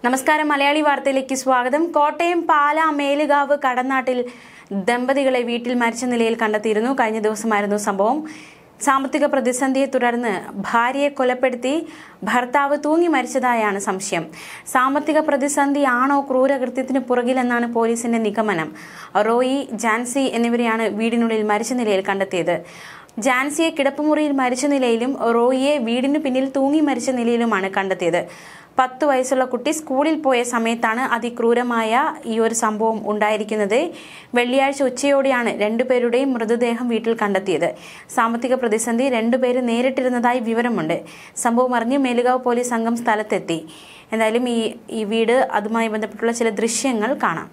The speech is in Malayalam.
നമസ്കാരം മലയാളി വാർത്തയിലേക്ക് സ്വാഗതം കോട്ടയം പാല മേലുകാവ് കടനാട്ടിൽ ദമ്പതികളെ വീട്ടിൽ മരിച്ച നിലയിൽ കണ്ടെത്തിയിരുന്നു കഴിഞ്ഞ ദിവസമായിരുന്നു സംഭവം സാമ്പത്തിക പ്രതിസന്ധിയെ തുടർന്ന് ഭാര്യയെ കൊലപ്പെടുത്തി ഭർത്താവ് തൂങ്ങി മരിച്ചതായാണ് സംശയം സാമ്പത്തിക പ്രതിസന്ധി ആണോ ക്രൂരകൃത്യത്തിന് പുറകിലെന്നാണ് പോലീസിന്റെ നിഗമനം റോയി ജാൻസി എന്നിവരെയാണ് വീടിനുള്ളിൽ മരിച്ച നിലയിൽ കണ്ടെത്തിയത് ജാൻസിയെ കിടപ്പുമുറിയിൽ മരിച്ച നിലയിലും റോയിയെ വീടിനു പിന്നിൽ തൂങ്ങി മരിച്ച നിലയിലുമാണ് കണ്ടെത്തിയത് പത്ത് വയസ്സുള്ള കുട്ടി സ്കൂളിൽ പോയ സമയത്താണ് അതിക്രൂരമായ ഈ ഒരു സംഭവം ഉണ്ടായിരിക്കുന്നത് വെള്ളിയാഴ്ച ഉച്ചയോടെയാണ് രണ്ടുപേരുടെയും മൃതദേഹം വീട്ടിൽ കണ്ടെത്തിയത് സാമ്പത്തിക പ്രതിസന്ധി രണ്ടുപേര് നേരിട്ടിരുന്നതായി വിവരമുണ്ട് സംഭവം അറിഞ്ഞ് മേലുകാവ് പോലീസ് സംഘം സ്ഥലത്തെത്തി എന്തായാലും ഈ ഈ വീട് അതുമായി ബന്ധപ്പെട്ടുള്ള ചില ദൃശ്യങ്ങൾ കാണാം